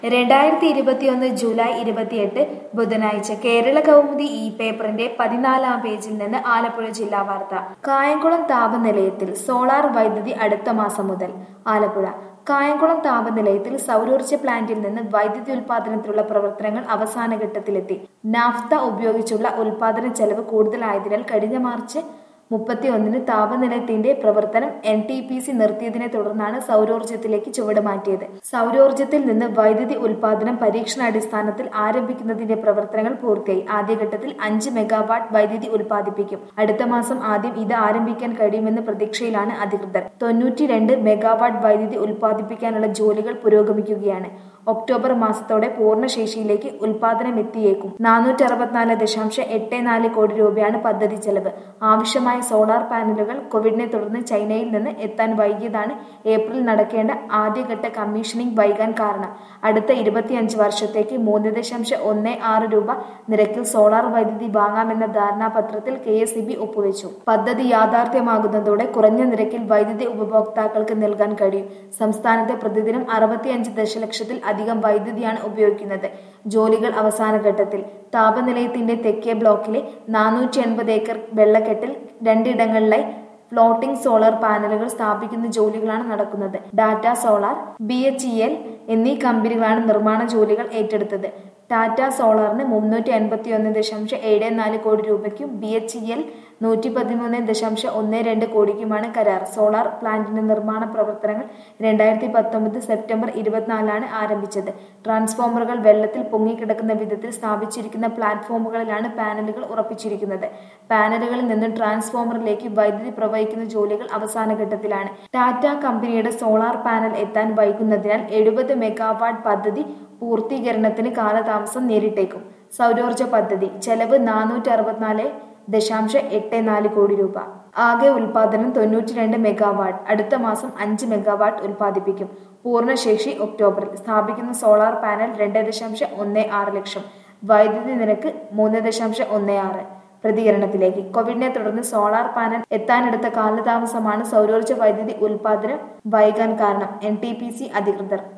രണ്ടായിരത്തി ഇരുപത്തിയൊന്ന് ജൂലൈ ഇരുപത്തിയെട്ട് ബുധനാഴ്ച കേരള കൗമുദി ഈ പേപ്പറിന്റെ പതിനാലാം പേജിൽ നിന്ന് ആലപ്പുഴ ജില്ലാ വാർത്ത കായംകുളം താപനിലയത്തിൽ സോളാർ വൈദ്യുതി അടുത്ത മാസം മുതൽ ആലപ്പുഴ കായംകുളം താപനിലയത്തിൽ സൗരോർജ്ജ പ്ലാന്റിൽ നിന്ന് വൈദ്യുതി ഉൽപാദനത്തിലുള്ള പ്രവർത്തനങ്ങൾ അവസാന ഘട്ടത്തിലെത്തി നാഫ്ത ഉപയോഗിച്ചുള്ള ഉൽപാദന ചെലവ് കൂടുതലായതിനാൽ കഴിഞ്ഞ മാർച്ച് മുപ്പത്തി ഒന്നിന് താപനിലയത്തിന്റെ പ്രവർത്തനം എൻ ടി പി സി നിർത്തിയതിനെ തുടർന്നാണ് സൗരോർജ്ജത്തിലേക്ക് ചുവട് മാറ്റിയത് സൗരോർജ്ജത്തിൽ നിന്ന് വൈദ്യുതി ഉൽപാദനം പരീക്ഷണാടിസ്ഥാനത്തിൽ ആരംഭിക്കുന്നതിന്റെ പ്രവർത്തനങ്ങൾ പൂർത്തിയായി ആദ്യഘട്ടത്തിൽ അഞ്ച് മെഗാവാട്ട് വൈദ്യുതി ഉൽപ്പാദിപ്പിക്കും അടുത്ത മാസം ആദ്യം ഇത് ആരംഭിക്കാൻ കഴിയുമെന്ന പ്രതീക്ഷയിലാണ് അധികൃതർ തൊണ്ണൂറ്റി രണ്ട് മെഗാവാട്ട് വൈദ്യുതി ഉൽപ്പാദിപ്പിക്കാനുള്ള ജോലികൾ പുരോഗമിക്കുകയാണ് ഒക്ടോബർ മാസത്തോടെ പൂർണ്ണശേഷിയിലേക്ക് ഉൽപാദനം എത്തിയേക്കും നാനൂറ്റി അറുപത്തിനാല് ദശാംശം എട്ട് നാല് കോടി രൂപയാണ് പദ്ധതി ചെലവ് ആവശ്യമായ സോളാർ പാനലുകൾ കോവിഡിനെ തുടർന്ന് ചൈനയിൽ നിന്ന് എത്താൻ വൈകിയതാണ് ഏപ്രിൽ നടക്കേണ്ട ആദ്യഘട്ട കമ്മീഷനിംഗ് വൈകാൻ കാരണം അടുത്ത ഇരുപത്തിയഞ്ച് വർഷത്തേക്ക് മൂന്ന് ദശാംശം ഒന്ന് ആറ് രൂപ നിരക്കിൽ സോളാർ വൈദ്യുതി വാങ്ങാമെന്ന ധാരണാപത്രത്തിൽ കെ എസ് ഇ ബി ഒപ്പുവെച്ചു പദ്ധതി യാഥാർത്ഥ്യമാകുന്നതോടെ കുറഞ്ഞ നിരക്കിൽ വൈദ്യുതി ഉപഭോക്താക്കൾക്ക് നൽകാൻ കഴിയും സംസ്ഥാനത്തെ പ്രതിദിനം അറുപത്തിയഞ്ച് ദശലക്ഷത്തിൽ അധികം വൈദ്യുതിയാണ് ഉപയോഗിക്കുന്നത് ജോലികൾ അവസാന ഘട്ടത്തിൽ താപനിലയത്തിന്റെ തെക്കേ ബ്ലോക്കിലെ നാനൂറ്റി എൺപത് ഏക്കർ വെള്ളക്കെട്ടിൽ രണ്ടിടങ്ങളിലായി ഫ്ലോട്ടിംഗ് സോളാർ പാനലുകൾ സ്ഥാപിക്കുന്ന ജോലികളാണ് നടക്കുന്നത് Tata solar B H E L എന്നീ കമ്പനികളാണ് നിർമ്മാണ ജോലികൾ ഏറ്റെടുത്തത് ടാറ്റ സോളാറിന് മുന്നൂറ്റി അൻപത്തി ഒന്ന് ദശാംശം ഏഴ് നാല് കോടി രൂപയ്ക്കും ബി എച്ച് ഇ എൽ നൂറ്റി പതിമൂന്ന് ദശാംശം ഒന്ന് രണ്ട് കോടിക്കുമാണ് കരാർ സോളാർ പ്ലാന്റിന്റെ നിർമ്മാണ പ്രവർത്തനങ്ങൾ രണ്ടായിരത്തി പത്തൊമ്പത് സെപ്റ്റംബർ ഇരുപത്തിനാലാണ് ആരംഭിച്ചത് ട്രാൻസ്ഫോമറുകൾ വെള്ളത്തിൽ പൊങ്ങിക്കിടക്കുന്ന വിധത്തിൽ സ്ഥാപിച്ചിരിക്കുന്ന പ്ലാറ്റ്ഫോമുകളിലാണ് പാനലുകൾ ഉറപ്പിച്ചിരിക്കുന്നത് പാനലുകളിൽ നിന്ന് ട്രാൻസ്ഫോമറിലേക്ക് വൈദ്യുതി പ്രവഹിക്കുന്ന ജോലികൾ അവസാന ഘട്ടത്തിലാണ് ടാറ്റ കമ്പനിയുടെ സോളാർ പാനൽ എത്താൻ വൈകുന്നതിനാൽ എഴുപത് മെഗാവാട്ട് പദ്ധതി പൂർത്തീകരണത്തിന് കാലതാമസം നേരിട്ടേക്കും സൗരോർജ്ജ പദ്ധതി ചെലവ് നാനൂറ്റി അറുപത്തിനാല് ദശാംശം എട്ട് നാല് കോടി രൂപ ആകെ ഉൽപാദനം തൊണ്ണൂറ്റി രണ്ട് മെഗാവാട്ട് അടുത്ത മാസം അഞ്ച് മെഗാവാട്ട് ഉൽപ്പാദിപ്പിക്കും പൂർണ്ണശേഷി ഒക്ടോബറിൽ സ്ഥാപിക്കുന്ന സോളാർ പാനൽ രണ്ട് ദശാംശം ഒന്ന് ആറ് ലക്ഷം വൈദ്യുതി നിരക്ക് മൂന്ന് ദശാംശം ഒന്ന് ആറ് പ്രതികരണത്തിലേക്ക് കോവിഡിനെ തുടർന്ന് സോളാർ പാനൽ എത്താനെടുത്ത കാലതാമസമാണ് സൗരോർജ്ജ വൈദ്യുതി ഉൽപാദനം വൈകാൻ കാരണം എൻ ടി പി സി അധികൃതർ